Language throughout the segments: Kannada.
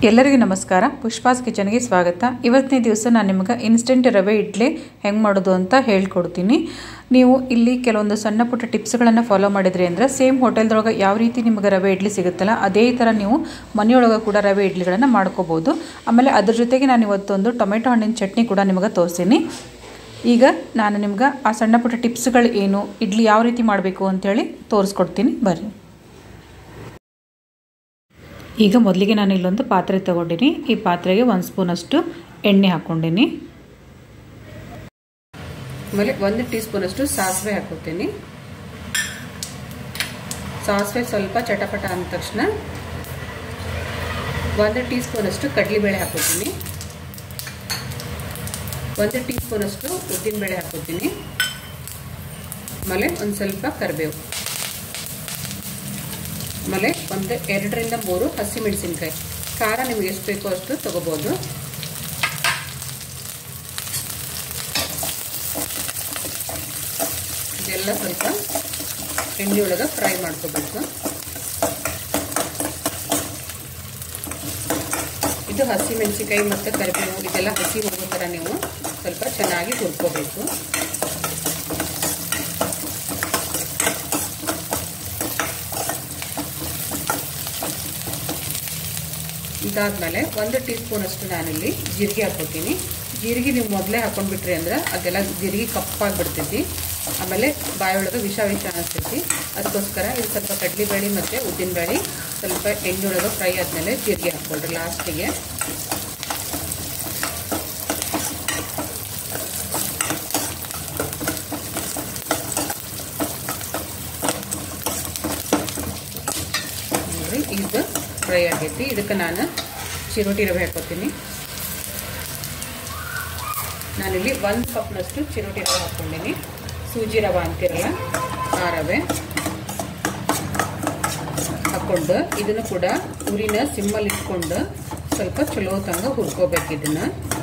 ಎಲ್ಲರಿಗೂ ನಮಸ್ಕಾರ ಪುಷ್ಪಾಸ್ ಕಿಚನ್ಗೆ ಸ್ವಾಗತ ಇವತ್ತನೇ ದಿವಸ ನಾನು ನಿಮಗೆ ಇನ್ಸ್ಟೆಂಟ್ ರವೆ ಇಡ್ಲಿ ಹೆಂಗೆ ಮಾಡೋದು ಅಂತ ಹೇಳ್ಕೊಡ್ತೀನಿ ನೀವು ಇಲ್ಲಿ ಕೆಲವೊಂದು ಸಣ್ಣ ಪುಟ್ಟ ಟಿಪ್ಸ್ಗಳನ್ನು ಫಾಲೋ ಮಾಡಿದ್ರಿ ಅಂದರೆ ಸೇಮ್ ಹೋಟೆಲ್ದೊಳಗೆ ಯಾವ ರೀತಿ ನಿಮಗೆ ರವೆ ಇಡ್ಲಿ ಸಿಗುತ್ತಲ್ಲ ಅದೇ ಥರ ನೀವು ಮನೆಯೊಳಗೆ ಕೂಡ ರವೆ ಇಡ್ಲಿಗಳನ್ನು ಮಾಡ್ಕೋಬೋದು ಆಮೇಲೆ ಅದ್ರ ಜೊತೆಗೆ ನಾನು ಇವತ್ತೊಂದು ಟೊಮೆಟೊ ಹಣ್ಣಿನ ಚಟ್ನಿ ಕೂಡ ನಿಮಗೆ ತೋರಿಸ್ತೀನಿ ಈಗ ನಾನು ನಿಮ್ಗೆ ಆ ಸಣ್ಣ ಪುಟ್ಟ ಟಿಪ್ಸ್ಗಳು ಏನು ಇಡ್ಲಿ ಯಾವ ರೀತಿ ಮಾಡಬೇಕು ಅಂತೇಳಿ ತೋರಿಸ್ಕೊಡ್ತೀನಿ ಬರ್ರಿ ಈಗ ಮೊದಲಿಗೆ ನಾನು ಇಲ್ಲೊಂದು ಪಾತ್ರೆ ತೊಗೊಂಡಿನಿ ಈ ಪಾತ್ರೆಗೆ ಒಂದು ಸ್ಪೂನಷ್ಟು ಎಣ್ಣೆ ಹಾಕ್ಕೊಂಡಿನಿ ಆಮೇಲೆ ಒಂದು ಟೀ ಸ್ಪೂನಷ್ಟು ಸಾಸಿವೆ ಹಾಕೋತೀನಿ ಸಾಸಿವೆ ಸ್ವಲ್ಪ ಚಟಪಟ ಅಂದ ತಕ್ಷಣ ಒಂದು ಟೀ ಸ್ಪೂನಷ್ಟು ಕಡಲೆಬೇಳೆ ಹಾಕೋತೀನಿ ಒಂದು ಟೀ ಸ್ಪೂನಷ್ಟು ಉದ್ದಿನಬೇಳೆ ಹಾಕೋತೀನಿ ಆಮೇಲೆ ಒಂದು ಸ್ವಲ್ಪ ಕರಿಬೇವು ಆಮೇಲೆ ಒಂದು ಎರಡರಿಂದ ಮೂರು ಹಸಿಮೆಣಸಿನ್ಕಾಯಿ ಖಾರ ನಿಮಗೆ ಎಷ್ಟು ಬೇಕೋ ಅಷ್ಟು ತಗೋಬೋದು ಇದೆಲ್ಲ ಸ್ವಲ್ಪ ಎಣ್ಣೆ ಒಳಗೆ ಫ್ರೈ ಮಾಡ್ಕೋಬೇಕು ಇದು ಹಸಿ ಮೆಣಸಿನ್ಕಾಯಿ ಮತ್ತು ಕರಿಬೇವು ಇದೆಲ್ಲ ಹಸಿ ಹೋಗೋ ಥರ ನೀವು ಸ್ವಲ್ಪ ಚೆನ್ನಾಗಿ ಹುರ್ಕೋಬೇಕು ಇದಾದ್ಮೇಲೆ ಒಂದು ಟೀ ಸ್ಪೂನ್ ಅಷ್ಟು ನಾನಿಲ್ಲಿ ಜೀರಿಗೆ ಹಾಕೋತೀನಿ ಜೀರಿಗೆ ನೀವು ಮೊದಲೇ ಹಾಕೊಂಡ್ಬಿಟ್ರಿ ಅಂದ್ರೆ ಅದೆಲ್ಲ ಜೀರಿಗೆ ಕಪ್ಪಾಗಿಬಿಡ್ತೈತಿ ಆಮೇಲೆ ಬಾಯೊಳಗೆ ವಿಷ ವಿಷ ಅನಿಸ್ತೈತಿ ಅದಕ್ಕೋಸ್ಕರ ಇದು ಸ್ವಲ್ಪ ಕಡಲೆಬೇಳೆ ಮತ್ತು ಉದ್ದಿನಬೇಳೆ ಸ್ವಲ್ಪ ಎಣ್ಣೆ ಒಳಗೆ ಫ್ರೈ ಆದಮೇಲೆ ಜೀರಿಗೆ ಹಾಕ್ಕೊಳ್ರಿ ಲಾಸ್ಟಿಗೆ ನೋಡಿ ಇದು ಫ್ರೈ ಆಗೈತಿ ಇದಕ್ಕೆ ನಾನು ಚಿರೋಟಿ ರವೆ ಹಾಕೋತೀನಿ ನಾನಿಲ್ಲಿ ಒಂದು ಕಪ್ನಷ್ಟು ಚಿರೋಟಿ ರವೆ ಹಾಕ್ಕೊಂಡಿನಿ ಸೂಜಿ ರವೆ ಅಂತಿರಲ್ಲ ಆ ರವೆ ಹಾಕ್ಕೊಂಡು ಇದನ್ನು ಕೂಡ ಉರಿನ ಸಿಮ್ಮಲ್ಲಿ ಇಟ್ಕೊಂಡು ಸ್ವಲ್ಪ ಚಲೋ ತಂಗ ಹುರ್ಕೋಬೇಕು ಇದನ್ನ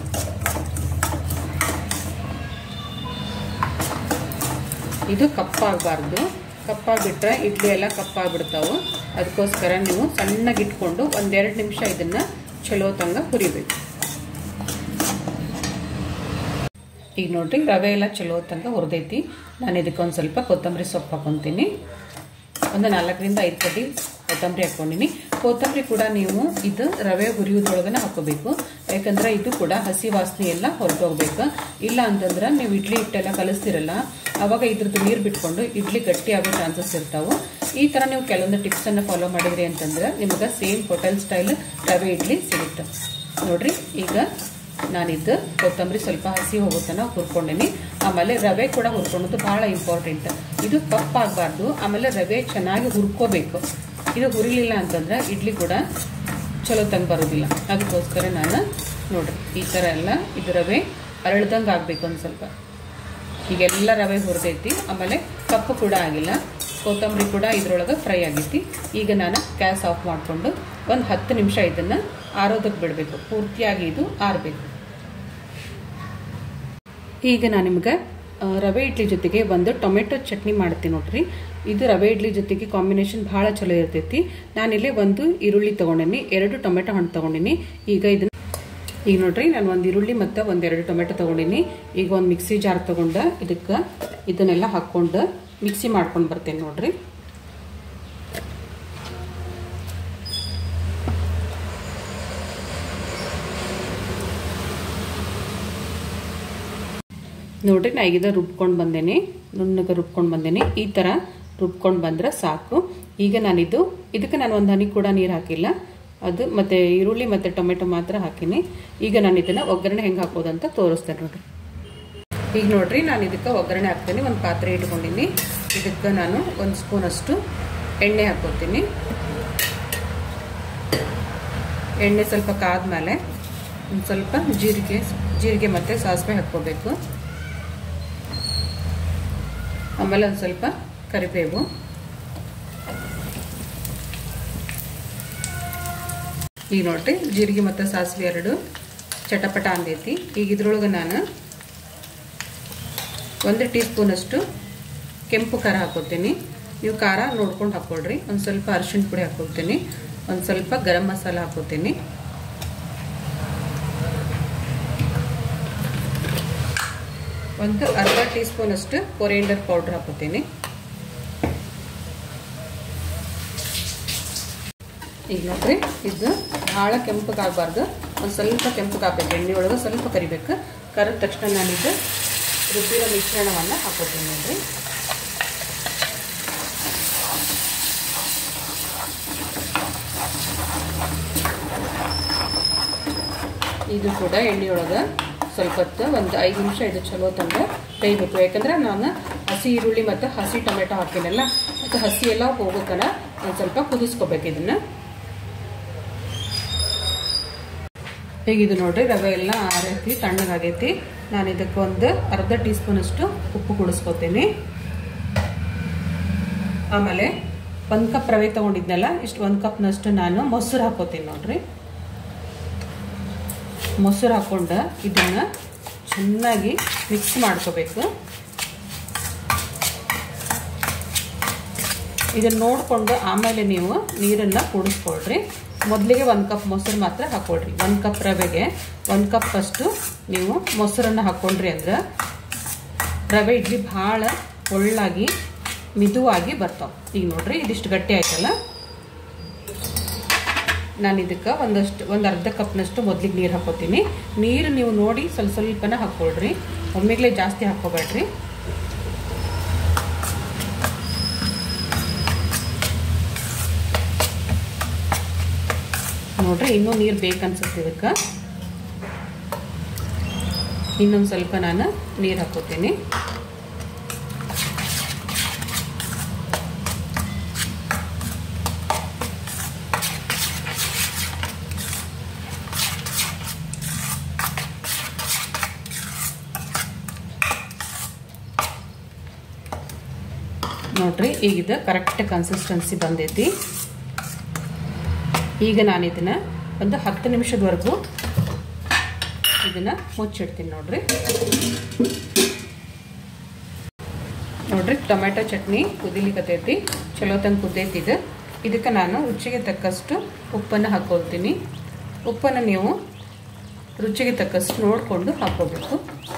ಇದು ಕಪ್ಪಾಗಬಾರ್ದು ಕಪ್ಪಾಗಿಬಿಟ್ರೆ ಇಡ್ಲಿ ಎಲ್ಲ ಕಪ್ಪಾಗ್ಬಿಡ್ತಾವೆ ಅದಕ್ಕೋಸ್ಕರ ನೀವು ಸಣ್ಣಗೆ ಇಟ್ಕೊಂಡು ಒಂದೆರಡು ನಿಮಿಷ ಇದನ್ನ ಚಲೋ ತಂಗ ಹುರಿಬೇಕು ಈಗ ನೋಡ್ರಿ ರವೆ ಎಲ್ಲ ಚಲೋ ತಂಗ ಹುರಿದೈತಿ ನಾನು ಇದಕ್ಕೆ ಒಂದು ಸ್ವಲ್ಪ ಕೊತ್ತಂಬರಿ ಸೊಪ್ಪು ಹಾಕೊತೀನಿ ಒಂದು ನಾಲ್ಕರಿಂದ ಐದು ಕಡ್ಡಿ ಕೊತ್ತಂಬರಿ ಹಾಕ್ಕೊಂಡಿನಿ ಕೊತ್ತಂಬರಿ ಕೂಡ ನೀವು ಇದು ರವೆ ಹುರಿಯೋದ್ರೊಳಗನೆ ಹಾಕೋಬೇಕು ಯಾಕಂದ್ರೆ ಇದು ಕೂಡ ಹಸಿ ವಾಸನೆ ಎಲ್ಲ ಹೊರಟೋಗ್ಬೇಕು ಇಲ್ಲ ಅಂತಂದ್ರೆ ನೀವು ಇಡ್ಲಿ ಹಿಟ್ಟೆಲ್ಲ ಕಲಿಸ್ತಿರಲ್ಲ ಅವಾಗ ಇದ್ರದ್ದು ನೀರು ಬಿಟ್ಕೊಂಡು ಇಡ್ಲಿ ಗಟ್ಟಿ ಆಗೋ ಚಾನ್ಸಸ್ ಇರ್ತಾವೆ ಈ ಥರ ನೀವು ಕೆಲವೊಂದು ಟಿಪ್ಸನ್ನು ಫಾಲೋ ಮಾಡಿದ್ರಿ ಅಂತಂದ್ರೆ ನಿಮಗೆ ಸೇಮ್ ಹೋಟೆಲ್ ಸ್ಟೈಲ್ ರವೆ ಇಡ್ಲಿ ಸಿಗುತ್ತೆ ನೋಡ್ರಿ ಈಗ ನಾನಿದ್ದು ಕೊತ್ತಂಬರಿ ಸ್ವಲ್ಪ ಹಸಿ ಹೋಗೋ ತನಕ ಹುರ್ಕೊಂಡಿನಿ ಆಮೇಲೆ ರವೆ ಕೂಡ ಹುರ್ಕೊಳ್ಳೋದು ಭಾಳ ಇಂಪಾರ್ಟೆಂಟ್ ಇದು ಕಪ್ಪಾಗಬಾರ್ದು ಆಮೇಲೆ ರವೆ ಚೆನ್ನಾಗಿ ಹುರ್ಕೋಬೇಕು ಇದು ಹುರಿಲಿಲ್ಲ ಅಂತಂದ್ರೆ ಇಡ್ಲಿ ಕೂಡ ಚಲೋ ತಂಗ ಬರೋದಿಲ್ಲ ಅದಕ್ಕೋಸ್ಕರ ನಾನು ನೋಡ್ರಿ ಈ ಥರ ಎಲ್ಲ ಇದು ರವೆ ಅರಳ್ದಂಗೆ ಆಗಬೇಕು ಒಂದು ಸ್ವಲ್ಪ ಈಗೆಲ್ಲ ರವೆ ಹುರಿದೈತಿ ಆಮೇಲೆ ಕಪ್ಪು ಕೂಡ ಆಗಿಲ್ಲ ಕೊತ್ತಂಬರಿ ಕೂಡ ಇದ್ರೊಳಗೆ ಫ್ರೈ ಆಗೈತಿ ಈಗ ನಾನು ಗ್ಯಾಸ್ ಆಫ್ ಮಾಡಿಕೊಂಡು ಒಂದು ಹತ್ತು ನಿಮಿಷ ಇದನ್ನು ಆರೋದಕ್ಕೆ ಬಿಡಬೇಕು ಪೂರ್ತಿಯಾಗಿ ಇದು ಆರಬೇಕು ಈಗ ನಾನು ನಿಮ್ಗೆ ರವೆ ಇಡ್ಲಿ ಜೊತೆಗೆ ಒಂದು ಟೊಮೆಟೊ ಚಟ್ನಿ ಮಾಡ್ತೀನಿ ನೋಡ್ರಿ ಇದು ರವೆ ಇಡ್ಲಿ ಜೊತೆಗೆ ಕಾಂಬಿನೇಷನ್ ಭಾಳ ಚಲೋ ಇರ್ತೈತಿ ನಾನಿಲ್ಲಿ ಒಂದು ಈರುಳ್ಳಿ ತೊಗೊಂಡಿನಿ ಎರಡು ಟೊಮೆಟೊ ಹಣ್ಣು ತೊಗೊಂಡಿನಿ ಈಗ ಇದನ್ನ ಈಗ ನೋಡ್ರಿ ನಾನು ಒಂದು ಈರುಳ್ಳಿ ಮತ್ತು ಒಂದೆರಡು ಟೊಮೆಟೊ ತೊಗೊಂಡಿನಿ ಈಗ ಒಂದು ಮಿಕ್ಸಿ ಜಾರ್ ತೊಗೊಂಡು ಇದಕ್ಕೆ ಇದನ್ನೆಲ್ಲ ಹಾಕ್ಕೊಂಡು ಮಿಕ್ಸಿ ಮಾಡ್ಕೊಂಡು ಬರ್ತೇನೆ ನೋಡ್ರಿ ನೋಡ್ರಿ ನಾ ಈಗ ರುಬ್ಕೊಂಡು ಬಂದೇನೆ ನುಣ್ಣಗೆ ರುಬ್ಕೊಂಡು ಬಂದೇನೆ ಈ ಥರ ರುಬ್ಕೊಂಡು ಬಂದ್ರೆ ಸಾಕು ಈಗ ನಾನಿದು ಇದಕ್ಕೆ ನಾನು ಒಂದು ಹನಿ ಕೂಡ ನೀರು ಹಾಕಿಲ್ಲ ಅದು ಮತ್ತು ಈರುಳ್ಳಿ ಮತ್ತು ಟೊಮೆಟೊ ಮಾತ್ರ ಹಾಕಿನಿ ಈಗ ನಾನು ಇದನ್ನು ಒಗ್ಗರಣೆ ಹೆಂಗೆ ಹಾಕೋದಂತ ತೋರಿಸ್ತೇನೆ ನೋಡ್ರಿ ಈಗ ನೋಡ್ರಿ ನಾನು ಇದಕ್ಕೆ ಒಗ್ಗರಣೆ ಹಾಕ್ತೀನಿ ಒಂದು ಪಾತ್ರೆ ಇಟ್ಕೊಂಡಿನಿ ಇದಕ್ಕೆ ನಾನು ಒಂದು ಸ್ಪೂನಷ್ಟು ಎಣ್ಣೆ ಹಾಕೋತೀನಿ ಎಣ್ಣೆ ಸ್ವಲ್ಪ ಕಾದ್ಮೇಲೆ ಒಂದು ಸ್ವಲ್ಪ ಜೀರಿಗೆ ಜೀರಿಗೆ ಮತ್ತು ಸಾಸಿವೆ ಹಾಕ್ಕೋಬೇಕು ಆಮೇಲೆ ಒಂದು ಸ್ವಲ್ಪ ಕರಿಬೇವು ಈಗ ನೋಡ್ರಿ ಜೀರಿಗೆ ಮತ್ತು ಸಾಸಿವೆ ಎರಡು ಚಟಪಟ ಅಂದೈತಿ ಈಗ ಇದ್ರೊಳಗೆ ನಾನು ಒಂದು ಟೀ ಸ್ಪೂನಷ್ಟು ಕೆಂಪು ಖಾರ ಹಾಕೋತೀನಿ ನೀವು ಖಾರ ನೋಡ್ಕೊಂಡು ಹಾಕ್ಕೊಳ್ರಿ ಒಂದು ಸ್ವಲ್ಪ ಅರಿಶಿಣ ಪುಡಿ ಹಾಕೋತೀನಿ ಒಂದು ಸ್ವಲ್ಪ ಗರಂ ಮಸಾಲ ಹಾಕೋತೀನಿ ಒಂದು ಅರ್ಧ ಟೀ ಸ್ಪೂನ್ ಅಷ್ಟು ಕೊರಿಯಂಡರ್ ಪೌಡರ್ ಹಾಕೋತೀನಿ ಈಗ ನೋಡ್ರಿ ಇದು ಭಾಳ ಕೆಂಪಗಾಗಬಾರ್ದು ಒಂದು ಸ್ವಲ್ಪ ಕೆಂಪಗಾಗಬೇಕು ಎಣ್ಣೆ ಒಳಗೆ ಸ್ವಲ್ಪ ಕರಿಬೇಕು ಕರೆದ ತಕ್ಷಣ ನಾನಿದು ರುಬ್ಬಿರೋ ಮಿಶ್ರಣವನ್ನು ಹಾಕೋತೀನಿ ನೋಡ್ರಿ ಇದು ಕೂಡ ಎಣ್ಣೆಯೊಳಗೆ ಸ್ವಲ್ಪ ಹೊತ್ತು ಒಂದು ಐದು ನಿಮಿಷ ಇದು ಚಲೋ ತಂಗ ಬೇಯಬೇಕು ಯಾಕಂದ್ರೆ ನಾನು ಹಸಿ ಈರುಳ್ಳಿ ಮತ್ತು ಹಸಿ ಟೊಮೆಟೊ ಹಾಕಿನಲ್ಲ ಮತ್ತು ಹಸಿ ಎಲ್ಲ ಹೋಗೋತನ ಒಂದು ಸ್ವಲ್ಪ ಕುದಿಸ್ಕೋಬೇಕು ಇದನ್ನು ಈಗ ಇದು ನೋಡ್ರಿ ರವೆ ಎಲ್ಲ ಆರೈತಿ ತಣ್ಣಗಾಗೈತಿ ನಾನು ಇದಕ್ಕೆ ಒಂದು ಅರ್ಧ ಟೀ ಸ್ಪೂನಷ್ಟು ಉಪ್ಪು ಕುಡಿಸ್ಕೊತೀನಿ ಆಮೇಲೆ ಒಂದು ಕಪ್ ರವೆ ತೊಗೊಂಡಿದ್ನಲ್ಲ ಇಷ್ಟು ಒಂದು ಕಪ್ನಷ್ಟು ನಾನು ಮೊಸರು ಹಾಕೋತೀನಿ ನೋಡ್ರಿ ಮೊಸರು ಹಾಕ್ಕೊಂಡು ಇದನ್ನು ಚೆನ್ನಾಗಿ ಮಿಕ್ಸ್ ಮಾಡ್ಕೋಬೇಕು ಇದನ್ನು ನೋಡಿಕೊಂಡು ಆಮೇಲೆ ನೀವು ನೀರನ್ನು ಕುಡಿಸ್ಕೊಳ್ರಿ ಮೊದಲಿಗೆ ಒಂದು ಕಪ್ ಮೊಸರು ಮಾತ್ರ ಹಾಕ್ಕೊಳ್ರಿ ಒಂದು ಕಪ್ ರವೆಗೆ ಒಂದು ಕಪ್ ಅಷ್ಟು ನೀವು ಮೊಸರನ್ನು ಹಾಕ್ಕೊಂಡ್ರಿ ಅಂದ್ರೆ ರವೆ ಇಡ್ಲಿ ಭಾಳ ಒಳ್ಳಾಗಿ ಮಿದುವಾಗಿ ಬರ್ತಾವೆ ಈಗ ನೋಡ್ರಿ ಇದಿಷ್ಟು ಗಟ್ಟಿ ಆಯ್ತಲ್ಲ ನಾನು ಇದಕ್ಕೆ ಒಂದಷ್ಟು ಒಂದು ಅರ್ಧ ಕಪ್ನಷ್ಟು ಮೊದಲಿಗೆ ನೀರು ಹಾಕೋತೀನಿ ನೀರು ನೀವು ನೋಡಿ ಸ್ವಲ್ಪ ಸ್ವಲ್ಪನ ಹಾಕ್ಕೊಳ್ರಿ ಒಮ್ಮೆಗ್ಲೇ ಜಾಸ್ತಿ ಹಾಕ್ಕೋಬೇಡ್ರಿ ನೋಡ್ರಿ ಇನ್ನೂ ನೀರು ಬೇಕನ್ಸುತ್ತೆ ಇದಕ್ಕೆ ಇನ್ನೊಂದು ಸ್ವಲ್ಪ ನಾನು ನೀರು ಹಾಕೋತೀನಿ ನೋಡ್ರಿ ಈಗ ಇದು ಕರೆಕ್ಟ್ ಕನ್ಸಿಸ್ಟೆನ್ಸಿ ಬಂದೈತಿ ಈಗ ನಾನು ಇದನ್ನ ಒಂದು ಹತ್ತು ನಿಮಿಷದವರೆಗೂ ಇದನ್ನ ಮುಚ್ಚಿಡ್ತೀನಿ ನೋಡ್ರಿ ನೋಡ್ರಿ ಟೊಮೆಟೊ ಚಟ್ನಿ ಕುದಿಲಿಕತ್ತೈತಿ ಚಲೋ ತಂಗ ಕುದ್ದೈತಿ ಇದು ಇದಕ್ಕೆ ನಾನು ರುಚಿಗೆ ತಕ್ಕಷ್ಟು ಉಪ್ಪನ್ನು ಹಾಕೊಳ್ತೀನಿ ಉಪ್ಪನ್ನು ನೀವು ರುಚಿಗೆ ತಕ್ಕಷ್ಟು ನೋಡಿಕೊಂಡು ಹಾಕೋಬೇಕು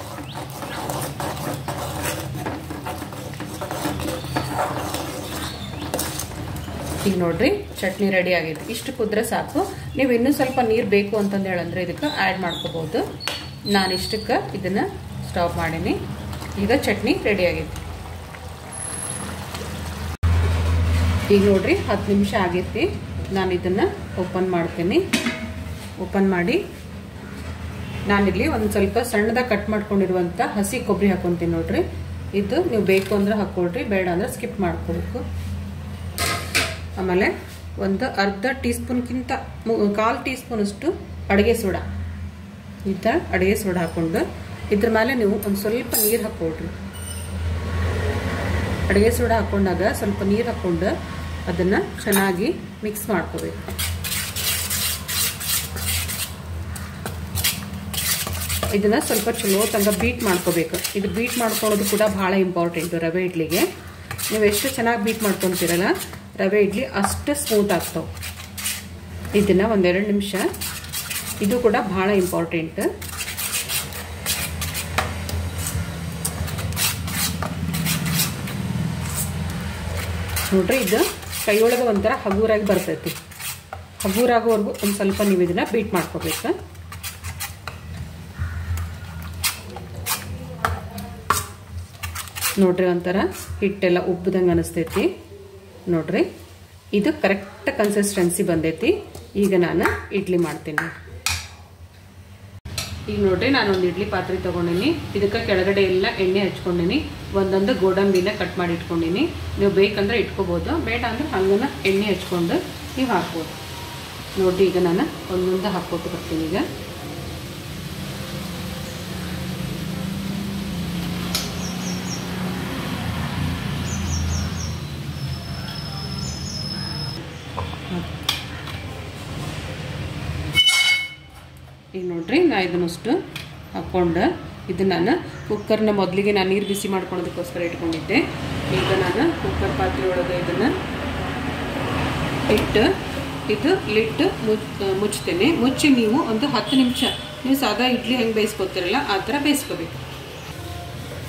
ಈಗ ನೋಡ್ರಿ ಚಟ್ನಿ ರೆಡಿ ಆಗೈತಿ ಇಷ್ಟು ಕುದ್ರೆ ಸಾಕು ನೀವು ಇನ್ನೂ ಸ್ವಲ್ಪ ನೀರು ಬೇಕು ಅಂತಂದು ಹೇಳಂದ್ರೆ ಇದಕ್ಕೆ ಆ್ಯಡ್ ಮಾಡ್ಕೋಬೋದು ನಾನು ಇಷ್ಟಕ್ಕೆ ಇದನ್ನು ಸ್ಟಾಪ್ ಮಾಡೀನಿ ಈಗ ಚಟ್ನಿ ರೆಡಿ ಆಗೈತಿ ಈಗ ನೋಡ್ರಿ ಹತ್ತು ನಿಮಿಷ ಆಗೈತಿ ನಾನು ಇದನ್ನು ಓಪನ್ ಮಾಡ್ತೀನಿ ಓಪನ್ ಮಾಡಿ ನಾನಿಲ್ಲಿ ಒಂದು ಸ್ವಲ್ಪ ಸಣ್ಣದಾಗಿ ಕಟ್ ಮಾಡ್ಕೊಂಡಿರುವಂಥ ಹಸಿ ಕೊಬ್ಬರಿ ಹಾಕೊತೀನಿ ನೋಡ್ರಿ ಇದು ನೀವು ಬೇಕು ಅಂದ್ರೆ ಹಾಕ್ಕೊಳ್ರಿ ಬೇಡ ಅಂದ್ರೆ ಸ್ಕಿಪ್ ಮಾಡ್ಕೋಬೇಕು ಆಮೇಲೆ ಒಂದು ಅರ್ಧ ಟೀ ಸ್ಪೂನ್ಗಿಂತ ಕಾಲು ಟೀ ಸ್ಪೂನಷ್ಟು ಅಡುಗೆ ಸೋಡಾ ಈ ಥರ ಅಡುಗೆ ಸೋಡಾ ಹಾಕ್ಕೊಂಡು ಇದ್ರ ಮೇಲೆ ನೀವು ಒಂದು ಸ್ವಲ್ಪ ನೀರು ಹಾಕ್ಕೊಳ್ರಿ ಅಡುಗೆ ಸೋಡಾ ಹಾಕ್ಕೊಂಡಾಗ ಸ್ವಲ್ಪ ನೀರು ಹಾಕ್ಕೊಂಡು ಅದನ್ನು ಚೆನ್ನಾಗಿ ಮಿಕ್ಸ್ ಮಾಡ್ಕೋಬೇಕು ಇದನ್ನು ಸ್ವಲ್ಪ ಚಲೋ ತಂಗ ಬೀಟ್ ಮಾಡ್ಕೋಬೇಕು ಇದು ಬೀಟ್ ಮಾಡ್ಕೊಳ್ಳೋದು ಕೂಡ ಭಾಳ ಇಂಪಾರ್ಟೆಂಟು ರವೆ ಇಡ್ಲಿಗೆ ನೀವು ಎಷ್ಟು ಚೆನ್ನಾಗಿ ಬೀಟ್ ಮಾಡ್ಕೊತೀರಲ್ಲ ರವೆ ಇಡ್ಲಿ ಅಷ್ಟು ಸ್ಮೂತ್ ಆಗ್ತಾವೆ ಇದನ್ನು ಒಂದೆರಡು ನಿಮಿಷ ಇದು ಕೂಡ ಭಾಳ ಇಂಪಾರ್ಟೆಂಟ್ ನೋಡ್ರಿ ಇದು ಕೈಯೊಳಗೆ ಒಂಥರ ಹಗೂರಾಗಿ ಬರ್ತೈತಿ ಹಗೂರಾಗೋವರೆಗೂ ಒಂದು ಸ್ವಲ್ಪ ನೀವು ಇದನ್ನು ಬೀಟ್ ಮಾಡ್ಕೋಬೇಕು ನೋಡ್ರಿ ಒಂಥರ ಹಿಟ್ಟೆಲ್ಲ ಉಬ್ಬದಂಗೆ ಅನಿಸ್ತೈತಿ ನೋಡ್ರಿ ಇದು ಕರೆಕ್ಟ್ ಕನ್ಸಿಸ್ಟೆನ್ಸಿ ಬಂದೈತಿ ಈಗ ನಾನು ಇಡ್ಲಿ ಮಾಡ್ತೀನಿ ಈಗ ನೋಡ್ರಿ ನಾನು ಒಂದು ಇಡ್ಲಿ ಪಾತ್ರೆ ತೊಗೊಂಡಿನಿ ಇದಕ್ಕೆ ಕೆಳಗಡೆ ಎಲ್ಲ ಎಣ್ಣೆ ಹಚ್ಕೊಂಡಿನಿ ಒಂದೊಂದು ಗೋಡಂಬಿನ ಕಟ್ ಮಾಡಿ ಇಟ್ಕೊಂಡಿನಿ ನೀವು ಬೇಕಂದ್ರೆ ಇಟ್ಕೋಬೋದು ಬೇಡ ಅಂದ್ರೆ ಹಂಗನ ಎಣ್ಣೆ ಹಚ್ಕೊಂಡು ನೀವು ಹಾಕ್ಬೋದು ನೋಡ್ರಿ ಈಗ ನಾನು ಒಂದೊಂದು ಹಾಕ್ಕೊಟ್ಟು ಬರ್ತೀನಿ ಈಗ ಈಗ ನೋಡ್ರಿ ನಾ ಇದನ್ನಷ್ಟು ಹಾಕ್ಕೊಂಡು ಇದು ನಾನು ಕುಕ್ಕರ್ನ ಮೊದಲಿಗೆ ನಾನು ನೀರು ಬಿಸಿ ಮಾಡ್ಕೊಳೋದಕ್ಕೋಸ್ಕರ ಇಟ್ಕೊಂಡಿದ್ದೆ ಈಗ ನಾನು ಕುಕ್ಕರ್ ಪಾತ್ರೆ ಒಳಗೆ ಇದನ್ನು ಇಟ್ಟು ಇದು ಲಿಟ್ಟು ಮುಚ್ ಮುಚ್ತೀನಿ ಮುಚ್ಚಿ ನೀವು ಒಂದು ಹತ್ತು ನಿಮಿಷ ನೀವು ಸಾದಾ ಇಡ್ಲಿ ಹೆಂಗೆ ಬೇಯಿಸ್ಕೊತೀರಲ್ಲ ಆ ಥರ ಬೇಯಿಸ್ಕೋಬೇಕು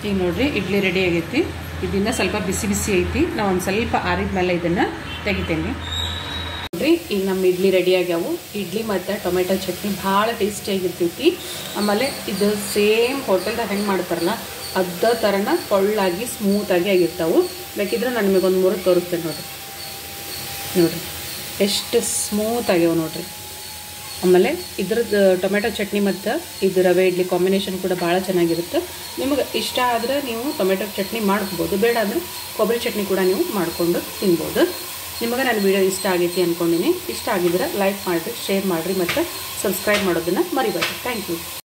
ಈಗ ನೋಡ್ರಿ ಇಡ್ಲಿ ರೆಡಿ ಆಗೈತಿ ಇದನ್ನ ಸ್ವಲ್ಪ ಬಿಸಿ ಬಿಸಿ ಐತಿ ನಾವು ಒಂದು ಸ್ವಲ್ಪ ಆರಿದ ಮೇಲೆ ಇದನ್ನು ತೆಗಿತೇನೆ ನೋಡ್ರಿ ಈಗ ನಮ್ಮ ಇಡ್ಲಿ ರೆಡಿ ಆಗ್ಯಾವು ಇಡ್ಲಿ ಮತ್ತು ಟೊಮೆಟೊ ಚಟ್ನಿ ಭಾಳ ಟೇಸ್ಟಿಯಾಗಿರ್ತೈತಿ ಆಮೇಲೆ ಇದು ಸೇಮ್ ಹೋಟೆಲ್ದಾಗ ಹೆಂಗೆ ಮಾಡ್ತಾರಲ್ಲ ಅದ ಥರನ ಕೊಳ್ಳಾಗಿ ಸ್ಮೂತಾಗಿ ಆಗಿರ್ತಾವೆ ಬೇಕಿದ್ರೆ ನಾನು ನಿಮಗೊಂದು ಮೂರು ತೋರಿಸ್ತೇನೆ ನೋಡಿರಿ ನೋಡಿರಿ ಎಷ್ಟು ಸ್ಮೂತ್ ಆಗ್ಯಾವ ನೋಡಿರಿ ಆಮೇಲೆ ಇದ್ರದ್ದು ಟೊಮೆಟೊ ಚಟ್ನಿ ಮತ್ತು ಇದು ರವೆ ಇಡ್ಲಿ ಕಾಂಬಿನೇಷನ್ ಕೂಡ ಭಾಳ ಚೆನ್ನಾಗಿರುತ್ತೆ ನಿಮಗೆ ಇಷ್ಟ ಆದರೆ ನೀವು ಟೊಮೆಟೊ ಚಟ್ನಿ ಮಾಡ್ಬೋದು ಬೇಡ ಅಂದರೆ ಕೊಬ್ಬರಿ ಚಟ್ನಿ ಕೂಡ ನೀವು ಮಾಡಿಕೊಂಡು ತಿನ್ಬೋದು ನಿಮಗೆ ನನ್ನ ವಿಡಿಯೋ ಇಷ್ಟ ಆಗೈತಿ ಅಂದ್ಕೊಂಡಿನಿ ಇಷ್ಟ ಆಗಿದ್ರೆ ಲೈಕ್ ಮಾಡಿರಿ ಶೇರ್ ಮಾಡಿರಿ ಮತ್ತು ಸಬ್ಸ್ಕ್ರೈಬ್ ಮಾಡೋದನ್ನು ಮರಿಬೇಡಿ ಥ್ಯಾಂಕ್ ಯು